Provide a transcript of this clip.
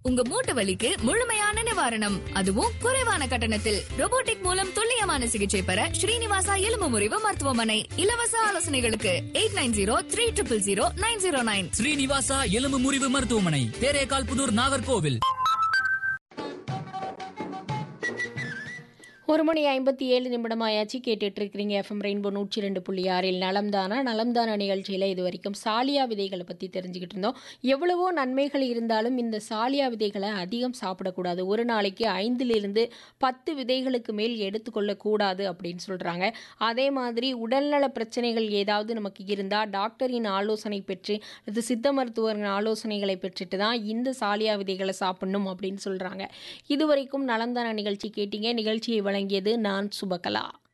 உங்க மூட்டு வலிக்கு முழுமையான நிவாரணம் அதுவும் குறைவான கட்டணத்தில் robotic மூலம் துல்லியமான சிகிச்சை பெற ஸ்ரீனிவாசா எலும்பு முறிவு மருத்துவமனை இலவச ஆலோசனைகளுக்கு eight nine zero three triple zero nine zero nine Srinivasa எலும்பு முறிவு மருத்துவமனை தேரேகால் புதூர் நாகர்கோவில் ஒரு மணி ஐம்பத்தி ஏழு நிமிடமாயாச்சு கேட்டுட்டு இருக்கிறீங்க எஃப்எம் ரெயின்போ நூற்றி ரெண்டு புள்ளி ஆறில் நலம்தானா நலம்தானா நிகழ்ச்சியில் இது வரைக்கும் சாலியா விதைகளை பற்றி தெரிஞ்சுக்கிட்டு இருந்தோம் எவ்வளவோ நன்மைகள் இருந்தாலும் இந்த சாலியா விதைகளை அதிகம் சாப்பிடக்கூடாது ஒரு நாளைக்கு ஐந்திலிருந்து பத்து விதைகளுக்கு மேல் எடுத்துக்கொள்ளக்கூடாது அப்படின்னு சொல்கிறாங்க அதே மாதிரி உடல்நல பிரச்சனைகள் ஏதாவது நமக்கு இருந்தால் டாக்டரின் ஆலோசனை பெற்று அல்லது சித்த மருத்துவரின் ஆலோசனைகளை பெற்றுட்டு தான் இந்த சாலியா விதைகளை சாப்பிடணும் அப்படின்னு சொல்கிறாங்க இதுவரைக்கும் நலம்தானா நிகழ்ச்சி கேட்டீங்க நிகழ்ச்சியை வழங்கியது நான் சுபகலா